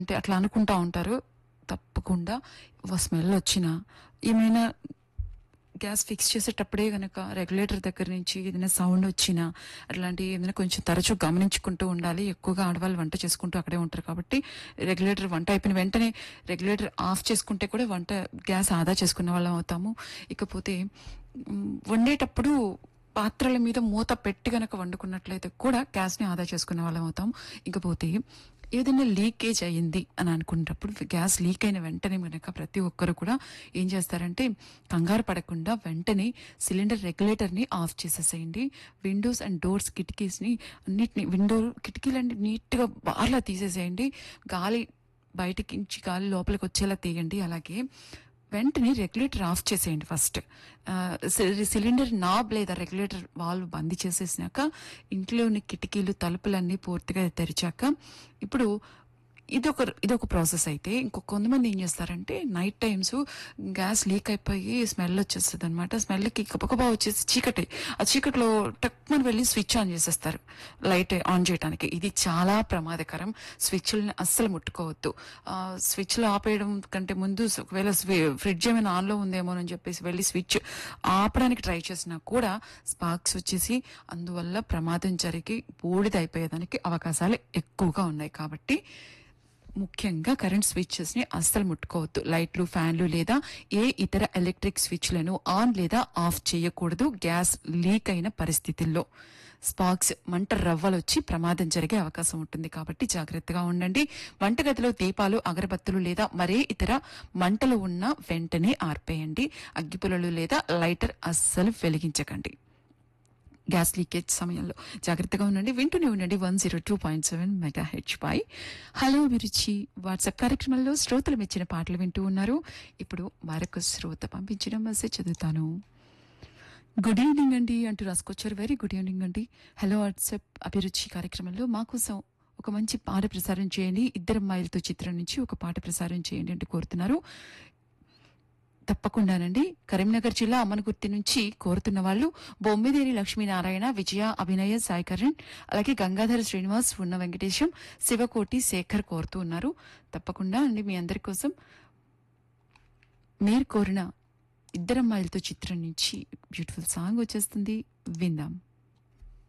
అంటే అట్లా అనుకుంటా ఉంటారు తప్పకుండా స్మెల్ వచ్చినా ఏమైనా గ్యాస్ ఫిక్స్ చేసేటప్పుడే గనక రెగ్యులేటర్ దగ్గర నుంచి ఏదైనా సౌండ్ వచ్చినా అట్లాంటి ఏదైనా కొంచెం తరచూ గమనించుకుంటూ ఉండాలి ఎక్కువగా ఆడవాళ్ళు వంట చేసుకుంటూ అక్కడే ఉంటారు కాబట్టి రెగ్యులేటర్ వంట అయిపోయిన వెంటనే రెగ్యులేటర్ ఆఫ్ చేసుకుంటే కూడా వంట గ్యాస్ ఆదా చేసుకున్న వాళ్ళం అవుతాము ఇకపోతే మ్, వండేటప్పుడు పాత్రల మీద మూత పెట్టి గనక వండుకున్నట్లయితే కూడా గ్యాస్ ని ఆదా చేసుకునే వాళ్ళం అవుతాం ఇకపోతే ఏదైనా లీకేజ్ అయ్యింది అని అనుకున్నప్పుడు గ్యాస్ లీక్ అయిన వెంటనే గనక ప్రతి ఒక్కరు కూడా ఏం చేస్తారంటే కంగారు పడకుండా వెంటనే సిలిండర్ రెగ్యులేటర్ ని ఆఫ్ చేసేసేయండి విండోస్ అండ్ డోర్స్ కిటికీస్ ని అన్నిటిని విండో కిటికీలన్నీ నీట్ గా బాగా తీసేసేయండి గాలి బయటికి నుంచి గాలి లోపలికి వచ్చేలా తీయండి అలాగే వెంటనే రెగ్యులేటర్ ఆఫ్ చేసేయండి ఫస్ట్ ఆ, సి- సిలిండర్ నాబ్ లేదా రెగ్యులేటర్ వాల్వ్ బంద్ చేసేసినాక ఇంట్లోని కిటికీలు తలుపులన్నీ పూర్తిగా తెరిచాక ఇప్పుడు ఇదొక ఇదొక ప్రాసెస్ అయితే ఇంకొక కొంతమంది ఏం చేస్తారంటే నైట్ టైమ్స్ గ్యాస్ లీక్ అయిపోయి స్మెల్ వచ్చేస్తుంది అనమాట స్మెల్కి కపకపా వచ్చేసి చీకటి ఆ చీకటిలో టక్మని వెళ్ళి స్విచ్ ఆన్ చేసేస్తారు లైట్ ఆన్ చేయడానికి ఇది చాలా ప్రమాదకరం స్విచ్లను అస్సలు ముట్టుకోవద్దు ఆ, స్విచ్లు ఆపేయడం కంటే ముందు ఒకవేళ స్వి- ఫ్రిడ్జ్ ఏమైనా ఆన్లో ఉందేమో అని చెప్పేసి వెళ్ళి స్విచ్ ఆపడానికి ట్రై చేసినా కూడా స్పార్క్స్ వచ్చేసి అందువల్ల ప్రమాదం జరిగి బూడిద అయిపోయేదానికి అవకాశాలు ఎక్కువగా ఉన్నాయి కాబట్టి ముఖ్యంగా కరెంట్ స్విచెస్ ని అస్సలు ముట్టుకోవద్దు లైట్లు ఫ్యాన్లు లేదా ఏ ఇతర ఎలక్ట్రిక్ స్విచ్లను ఆన్ లేదా ఆఫ్ చేయకూడదు గ్యాస్ లీక్ అయిన పరిస్థితుల్లో స్పార్క్స్ మంట రవ్వలు వచ్చి ప్రమాదం జరిగే అవకాశం ఉంటుంది కాబట్టి జాగ్రత్తగా ఉండండి వంటగదిలో దీపాలు అగరబత్తులు లేదా మరే ఇతర మంటలు ఉన్న వెంటనే ఆర్పేయండి అగ్గిపుల్లలు లేదా లైటర్ అస్సలు వెలిగించకండి గ్యాస్ లీకేజ్ సమయంలో జాగ్రత్తగా ఉండండి వింటూనే ఉండండి one zero two point seven mega హెచ్ పై హలో అభిరుచి వాట్సాప్ కార్యక్రమంలో శ్రోతలు మెచ్చిన పాటలు వింటూ ఉన్నారు ఇప్పుడు మరొక శ్రోత పంపించిన మెసేజ్ చదువుతాను గుడ్ ఈవినింగ్ అండి అంటూ రాసుకొచ్చారు వెరీ గుడ్ ఈవినింగ్ అండి హలో వాట్సాప్ అభిరుచి కార్యక్రమంలో మా కోసం ఒక మంచి పాట ప్రసారం చేయండి ఇద్దరు అమ్మాయిలతో చిత్రం నుంచి ఒక పాట ప్రసారం చేయండి అంటూ కోరుతున్నారు తప్పకుండానండి కరీంనగర్ జిల్లా అమ్మనగుర్తి నుంచి కోరుతున్న వాళ్ళు బొమ్మిదేని లక్ష్మీనారాయణ విజయ అభినయ సాయికరణ్ అలాగే గంగాధర శ్రీనివాస్ ఉన్న వెంకటేశం శివకోటి శేఖర్ కోరుతూ ఉన్నారు తప్పకుండా అండి మీ అందరి కోసం మీరు కోరిన ఇద్దరమ్మాయిలతో చిత్రం నుంచి బ్యూటిఫుల్ సాంగ్ వచ్చేస్తుంది విందాం